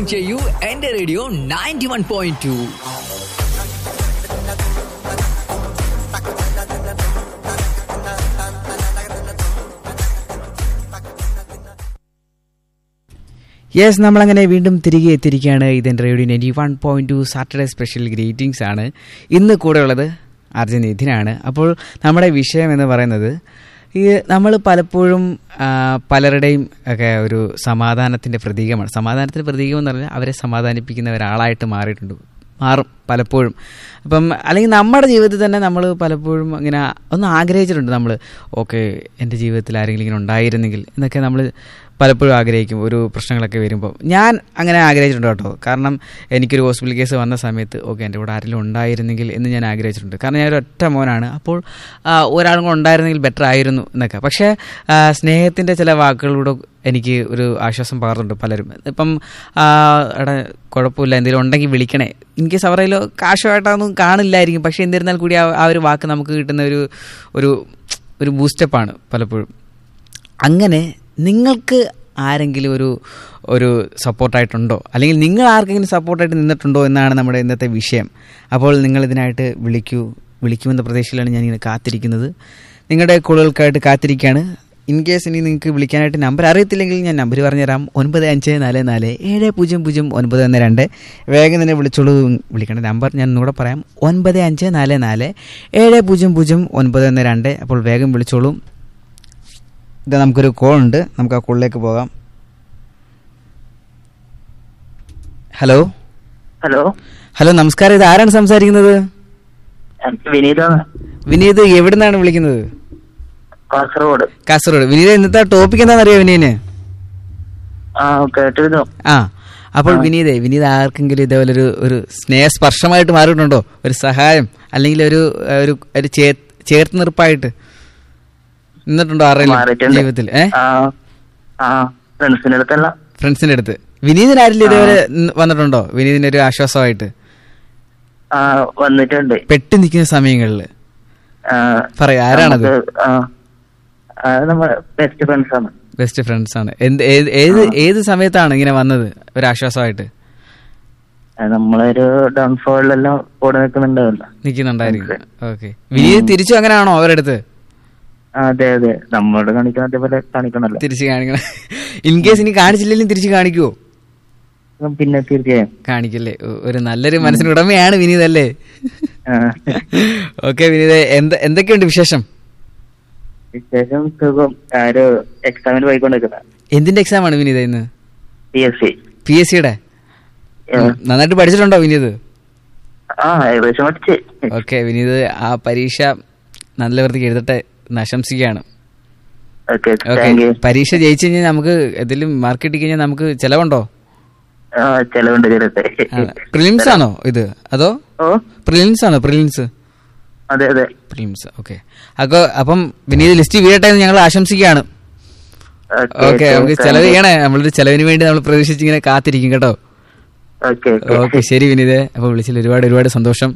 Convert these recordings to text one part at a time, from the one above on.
ചെയ്യൂ എന്റെ radio ninety one point two yes നമ്മളങ്ങനെ വീണ്ടും തിരികെ എത്തിയിരിക്കുകയാണ് ഇതെൻ്റെ radio ninety one point two Saturday special greetings ആണ് ഇന്ന് കൂടെ ഉള്ളത് അർജുൻ നിധിനാണ് അപ്പോൾ നമ്മുടെ വിഷയം എന്ന് പറയുന്നത് ഈ നമ്മൾ പലപ്പോഴും ആ, പലരുടെയും ഒക്കെ ഒരു സമാധാനത്തിൻ്റെ പ്രതീകമാണ് സമാധാനത്തിൻ്റെ പ്രതീകം എന്ന് പറഞ്ഞാൽ അവരെ സമാധാനിപ്പിക്കുന്ന ഒരാളായിട്ട് മാറിയിട്ടുണ്ട് മാറും പലപ്പോഴും അപ്പം അല്ലെങ്കിൽ നമ്മുടെ ജീവിതത്തിൽ തന്നെ നമ്മൾ പലപ്പോഴും ഇങ്ങനെ ഒന്ന് ആഗ്രഹിച്ചിട്ടുണ്ട് നമ്മൾ ഓക്കെ എൻ്റെ ജീവിതത്തിൽ ആരെങ്കിലും ഇങ്ങനെ ഉണ്ടായിരുന്നെങ്കിൽ എന്നൊക്കെ നമ്മൾ പലപ്പോഴും ആഗ്രഹിക്കും ഒരു പ്രശ്നങ്ങളൊക്കെ വരുമ്പോൾ ഞാൻ അങ്ങനെ ആഗ്രഹിച്ചിട്ടുണ്ട് കേട്ടോ കാരണം എനിക്കൊരു ഹോസ്പിറ്റൽ കേസ് വന്ന സമയത്ത് ഓക്കെ എൻ്റെ കൂടെ ആരെങ്കിലും ഉണ്ടായിരുന്നെങ്കിൽ എന്ന് ഞാൻ ആഗ്രഹിച്ചിട്ടുണ്ട് കാരണം ഞാൻ ഒരു ഒറ്റ മോനാണ് അപ്പോൾ ആ, ഒരാളും കൂടെ ഉണ്ടായിരുന്നെങ്കിൽ ബെറ്റർ ആയിരുന്നു എന്നൊക്കെ പക്ഷേ സ്നേഹത്തിൻ്റെ ചില വാക്കുകളിലൂടെ എനിക്ക് ഒരു ആശ്വാസം പകർന്നുണ്ട് പലരും ഇപ്പം ആ, എടാ കുഴപ്പമില്ല എന്തെങ്കിലും ഉണ്ടെങ്കിൽ വിളിക്കണേ ഇൻ കേസ് അവരെല്ലോ കാശുമായിട്ടൊന്നും കാണില്ലായിരിക്കും പക്ഷേ എന്നിരുന്നാൽ കൂടി ആ ആ ഒരു വാക്ക് നമുക്ക് കിട്ടുന്ന ഒരു ഒരു ഒരു ബൂസ്റ്റപ്പാണ് പലപ്പോഴും അങ്ങനെ നിങ്ങൾക്ക് ആരെങ്കിലും ഒരു ഒരു സപ്പോർട്ടായിട്ടുണ്ടോ അല്ലെങ്കിൽ നിങ്ങൾ ആർക്കെങ്കിലും സപ്പോർട്ടായിട്ട് നിന്നിട്ടുണ്ടോ എന്നാണ് നമ്മുടെ ഇന്നത്തെ വിഷയം അപ്പോൾ നിങ്ങൾ ഇതിനായിട്ട് വിളിക്കൂ വിളിക്കുമെന്ന പ്രതീക്ഷയിലാണ് ഞാനിങ്ങനെ കാത്തിരിക്കുന്നത് നിങ്ങളുടെ കോളുകൾക്കായിട്ട് കാത്തിരിക്കുകയാണ് ഇൻ കേസ് ഇനി നിങ്ങൾക്ക് വിളിക്കാനായിട്ട് നമ്പർ അറിയത്തില്ലെങ്കിൽ ഞാൻ നമ്പർ പറഞ്ഞുതരാം ഒൻപത് അഞ്ച് നാല് നാല് ഏഴ് പൂജ്യം പൂജ്യം ഒൻപത് ഒന്ന് രണ്ട് വേഗം തന്നെ വിളിച്ചോളൂ വിളിക്കേണ്ട നമ്പർ ഞാൻ ഒന്നുകൂടെ പറയാം ഒൻപത് അഞ്ച് നാല് നാല് ഏഴ് പൂജ്യം പൂജ്യം ഒൻപത് ഒന്ന് രണ്ട് അപ്പോൾ വേഗം വിളിച്ചോളൂ ഇത് നമുക്കൊരു കോൾ ഉണ്ട് നമുക്ക് ആ കോളിലേക്ക് പോകാം ഹലോ ഹലോ ഹലോ നമസ്കാരം ഇത് ആരാണ് സംസാരിക്കുന്നത് എനിക്ക് വിനീതാണ് വിനീത് എവിടുന്നാണ് വിളിക്കുന്നത് കാസർഗോഡ് കാസർഗോഡ് വിനീത് ഇന്നത്തെ ടോപ്പിക് എന്താണെന്നറിയോ വിനീന് ആ കേട്ടിരുന്നു ആ അപ്പോൾ വിനീതേ വിനീത് ആർക്കെങ്കിലും ഇതേപോലെ ഒരു ഒരു സ്നേഹസ്പർശമായിട്ട് മാറിയിട്ടുണ്ടോ ഒരു സഹായം അല്ലെങ്കിൽ ഒരു ഒരു ഒരു ചേ- ചേർത്ത് നിർപ്പായിട്ട് നിന്നിട്ടുണ്ടോ ആരുടെയും മാറിയിട്ടുണ്ട് ജീവിതത്തിൽ ഏ ആ ആ ഫ്രണ്ട്സിന്റെ അടുത്തല്ല ഫ്രണ്ട്സിന്റെ അടുത്ത് വിനീതിന് ആരിലും ഇതേപോലെ ന- വന്നിട്ടുണ്ടോ വിനീതിന് ഒരു ആശ്വാസമായിട്ട് ആ വന്നിട്ടുണ്ട് പെട്ട് നിൽക്കുന്ന സമയങ്ങളിൽ ആ, പറയൂ ആരാണത് നമുക്ക്, ആ ആ, നമ്മുടെ ബെസ്റ്റ് ഫ്രണ്ട്സ് ആണ് ബെസ്റ്റ് ഫ്രണ്ട്സ് ആണ് എന്ത് ഏത് ഏത് ഏത് സമയത്താണ് ഇങ്ങനെ വന്നത് ഒരു ആശ്വാസമായിട്ട് ആ, നമ്മളൊരു ഡൗൺഫോളിലെല്ലാം കൂടെ നിൽക്കുന്നുണ്ടാവല്ലോ നിൽക്കുന്നുണ്ടായിരിക്കും ഓക്കെ വിനീത് തിരിച്ചു അങ്ങനെയാണോ അവരുടെ അടുത്ത് ആ, അതെ അതെ നമ്മളോട് കാണിക്കുന്ന അതേപോലെ കാണിക്കണല്ലോ തിരിച്ച് കാണിക്കണം ഇൻ കേസ് ഇനി കാണിച്ചില്ലെങ്കിലും തിരിച്ച് കാണിക്കുവോ ഉം, പിന്നെ തീർച്ചയായും കാണിക്കല്ലേ ഒ- ഒരു നല്ലൊരു മനസ്സിന് ഉടമയാണ് വിനീത് അല്ലേ ആ. ഓക്കെ വിനീത് എന്ത് എന്തൊക്കെയുണ്ട് വിശേഷം വിശേഷം സുഖം ആ, ഒരു എക്സാമിന് പോയിക്കൊണ്ടിരിക്കുന്ന എന്തിന്റെ എക്സാം ആണ് വിനീത് ഇന്ന് P S C P S സിയുടെ നന്നായിട്ട് പഠിച്ചിട്ടുണ്ടോ വിനീത് ആ ഏകദേശം പഠിച്ച് ഓക്കെ വിനീത് ആ പരീക്ഷ നല്ല വൃത്തിക്ക് എഴുതട്ടെ എന്ന് ആശംസിക്കുകയാണ് ഓക്കെ ഓക്കെ താങ്ക് യു പരീക്ഷ ജയിച്ചു കഴിഞ്ഞാൽ നമുക്ക് എന്തെങ്കിലും മാർക്ക് കിട്ടി കഴിഞ്ഞാൽ നമുക്ക് ചെലവുണ്ടോ ആ ചെലവുണ്ട് ചെലത്തെ പ്രിലിംസ് ആണോ ഇത് അതോ ഓ പ്രിലിംസ് ആണോ പ്രിലിംസ് അതെ അതെ പ്രിലിംസ് ഓക്കെ അപ്പൊ അപ്പം വിനീത് ലിസ്റ്റ് വീഴട്ടെ എന്ന് ഞങ്ങൾ ആശംസിക്കുകയാണ് ഓക്കെ നമുക്ക് ചെലവ് ചെയ്യണേ നമ്മളൊരു ചെലവിന് വേണ്ടി നമ്മൾ പ്രതീക്ഷിച്ച് ഇങ്ങനെ കാത്തിരിക്കും കേട്ടോ ഓക്കെ ഓക്കെ ശരി വിനീത് അപ്പൊ വിളിച്ചതിൽ ഒരുപാട് ഒരുപാട് സന്തോഷം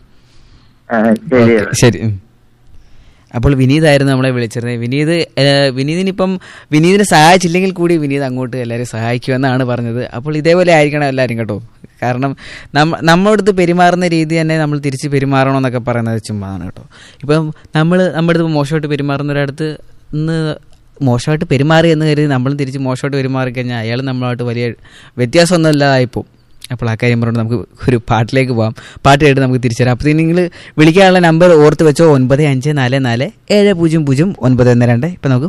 ശരി ഓക്കെ, ശരി ഉം. അപ്പോൾ വിനീതായിരുന്നു നമ്മളെ വിളിച്ചിരുന്നത് വിനീത് ഏഹ്, വിനീതിനിപ്പം വിനീതിനെ സഹായിച്ചില്ലെങ്കിൽ കൂടി വിനീത് അങ്ങോട്ട് എല്ലാവരെയും സഹായിക്കുമെന്നാണ് പറഞ്ഞത് അപ്പോൾ ഇതേപോലെ ആയിരിക്കണം എല്ലാവരും കേട്ടോ കാരണം നമ്മ നമ്മുടെ അടുത്ത് പെരുമാറുന്ന രീതി തന്നെ നമ്മൾ തിരിച്ച് പെരുമാറണമെന്നൊക്കെ പറയുന്നത് ചുമ്മാണ് കേട്ടോ ഇപ്പം നമ്മൾ നമ്മുടെ അടുത്ത് മോശമായിട്ട് പെരുമാറുന്നവരടുത്ത് ഇന്ന് മോശമായിട്ട് പെരുമാറി എന്ന് കരുതി നമ്മളും തിരിച്ച് മോശമായിട്ട് പെരുമാറി കഴിഞ്ഞാൽ അയാൾ നമ്മളായിട്ട് വലിയ വ്യത്യാസമൊന്നും ഇല്ലാതായിപ്പോവും അപ്പോൾ ആ കാര്യം പറഞ്ഞുകൊണ്ട് നമുക്ക് ഒരു പാട്ടിലേക്ക് പോകാം പാട്ട് കേട്ട് നമുക്ക് തിരിച്ചു തരാം അപ്പോൾ നിങ്ങൾ വിളിക്കാനുള്ള നമ്പർ ഓർത്ത് വെച്ചോ ഒൻപത് അഞ്ച് നാല് നാല് ഏഴ് പൂജ്യം പൂജ്യം ഒൻപത് ഒന്ന് രണ്ട് ഇപ്പം നമുക്ക്